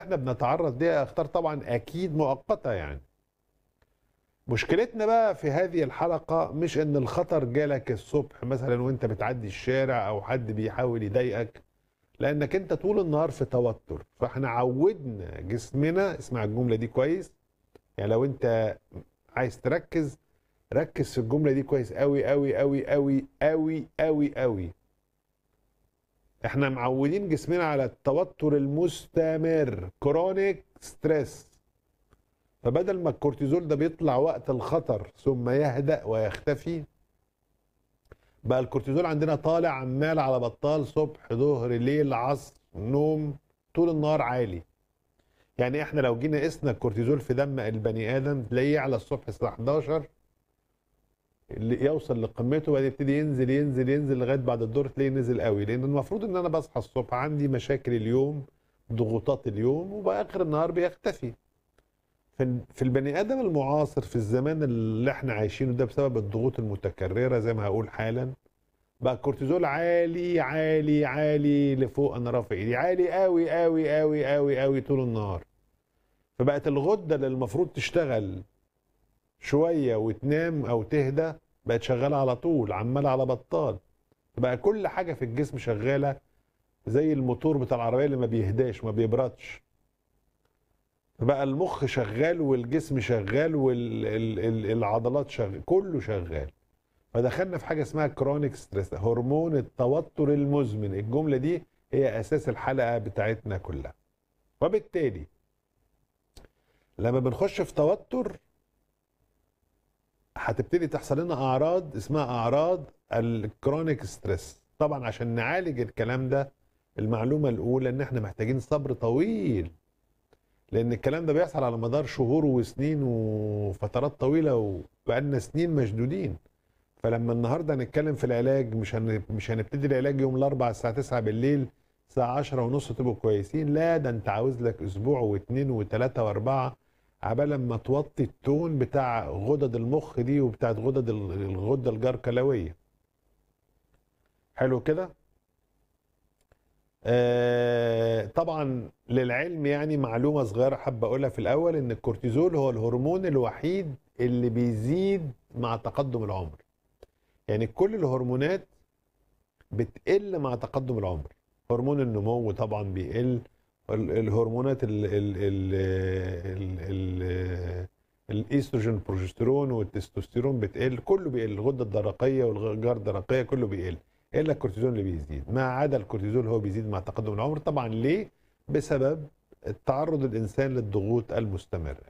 احنا بنتعرض ليها اخطار طبعا اكيد مؤقته يعني مشكلتنا بقى في هذه الحلقه مش ان الخطر جالك الصبح مثلا وانت بتعدي الشارع او حد بيحاول يضايقك لانك انت طول النهار في توتر فاحنا عودنا جسمنا اسمع الجمله دي كويس يعني لو انت عايز تركز ركز في الجمله دي كويس قوي قوي قوي قوي قوي قوي قوي احنا معودين جسمنا على التوتر المستمر كرونيك ستريس فبدل ما الكورتيزول ده بيطلع وقت الخطر ثم يهدأ ويختفي بقى الكورتيزول عندنا طالع عمال على بطال صبح ظهر ليل عصر نوم طول النهار عالي يعني احنا لو جينا قسنا الكورتيزول في دم البني ادم تلاقيه على الصبح الساعه 11 اللي يوصل لقمته وبعدين يبتدي ينزل ينزل ينزل لغايه بعد الدور تلاقيه نزل قوي لان المفروض ان انا بصحى الصبح عندي مشاكل اليوم ضغوطات اليوم وباخر النهار بيختفي في في البني ادم المعاصر في الزمان اللي احنا عايشينه ده بسبب الضغوط المتكرره زي ما هقول حالا بقى الكورتيزول عالي عالي عالي لفوق انا رافع ايدي عالي قوي قوي قوي قوي قوي طول النهار فبقت الغده اللي المفروض تشتغل شويه وتنام او تهدى بقت شغاله على طول عماله على بطال بقى كل حاجه في الجسم شغاله زي الموتور بتاع العربيه اللي ما بيهداش ما بيبردش بقى المخ شغال والجسم شغال والعضلات شغال كله شغال فدخلنا في حاجه اسمها كرونيك ستريس هرمون التوتر المزمن الجمله دي هي اساس الحلقه بتاعتنا كلها وبالتالي لما بنخش في توتر هتبتدي تحصل لنا اعراض اسمها اعراض الكرونيك ستريس طبعا عشان نعالج الكلام ده المعلومه الاولى ان احنا محتاجين صبر طويل لان الكلام ده بيحصل على مدار شهور وسنين وفترات طويله وبقالنا سنين مشدودين فلما النهارده هنتكلم في العلاج مش هن... مش هنبتدي العلاج يوم الاربعاء الساعه 9 بالليل الساعه 10 ونص تبقوا كويسين لا ده انت عاوز لك اسبوع واثنين وثلاثه واربعه عبال ما توطي التون بتاع غدد المخ دي وبتاعت غدد الغده الجركلويه حلو كده آه طبعا للعلم يعني معلومه صغيره حابه اقولها في الاول ان الكورتيزول هو الهرمون الوحيد اللي بيزيد مع تقدم العمر يعني كل الهرمونات بتقل مع تقدم العمر هرمون النمو طبعا بيقل الهرمونات ال ال ال ال ال الايستروجين البروجسترون والتستوستيرون بتقل كله بيقل الغده الدرقيه والغار الدرقيه كله بيقل الا الكورتيزون اللي بيزيد ما عدا الكورتيزول هو بيزيد مع تقدم العمر طبعا ليه بسبب التعرض الانسان للضغوط المستمره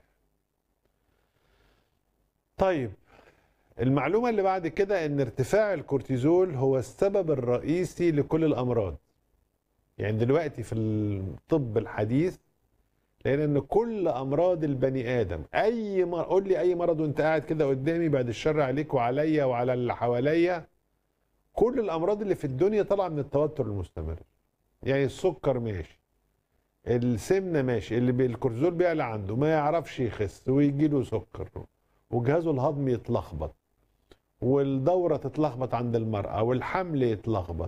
طيب المعلومه اللي بعد كده ان ارتفاع الكورتيزول هو السبب الرئيسي لكل الامراض يعني دلوقتي في الطب الحديث لان ان كل امراض البني ادم اي مرض قول لي اي مرض وانت قاعد كده قدامي بعد الشر عليك وعليا وعلى اللي حواليا كل الامراض اللي في الدنيا طالعه من التوتر المستمر يعني السكر ماشي السمنه ماشي اللي بالكورتيزول بيعلى عنده ما يعرفش يخس ويجي له سكر وجهازه الهضمي يتلخبط والدوره تتلخبط عند المراه والحمل يتلخبط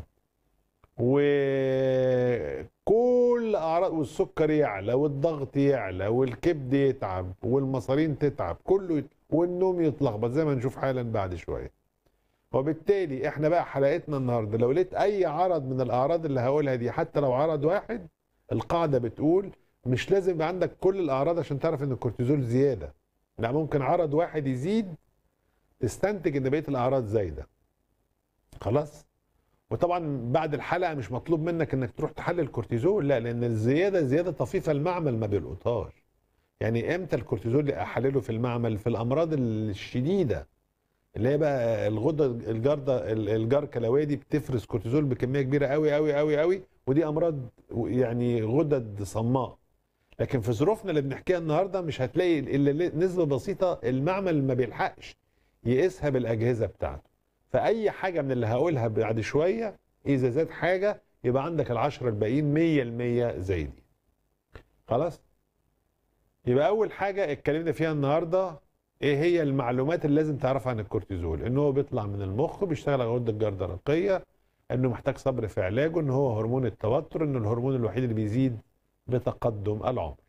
وكل اعراض والسكر يعلى والضغط يعلى والكبد يتعب والمصارين تتعب كله يت... والنوم يتلخبط زي ما نشوف حالا بعد شويه وبالتالي احنا بقى حلقتنا النهارده لو لقيت اي عرض من الاعراض اللي هقولها دي حتى لو عرض واحد القاعده بتقول مش لازم يبقى عندك كل الاعراض عشان تعرف ان الكورتيزول زياده لا ممكن عرض واحد يزيد تستنتج ان بقيه الاعراض زايده خلاص وطبعا بعد الحلقه مش مطلوب منك انك تروح تحلل الكورتيزول لا لان الزياده زياده طفيفه المعمل ما بيلقطهاش يعني امتى الكورتيزول اللي احلله في المعمل في الامراض الشديده اللي هي بقى الغده الجرده الجار كلويه دي بتفرز كورتيزول بكميه كبيره قوي قوي قوي قوي ودي امراض يعني غدد صماء لكن في ظروفنا اللي بنحكيها النهارده مش هتلاقي الا نسبه بسيطه المعمل ما بيلحقش يقيسها بالاجهزه بتاعته فاي حاجه من اللي هقولها بعد شويه اذا زاد حاجه يبقى عندك العشرة الباقيين 100% زي دي خلاص يبقى اول حاجه اتكلمنا فيها النهارده ايه هي المعلومات اللي لازم تعرفها عن الكورتيزول ان هو بيطلع من المخ بيشتغل على الغده الجردرقيه انه محتاج صبر في علاجه ان هو هرمون التوتر انه الهرمون الوحيد اللي بيزيد بتقدم العمر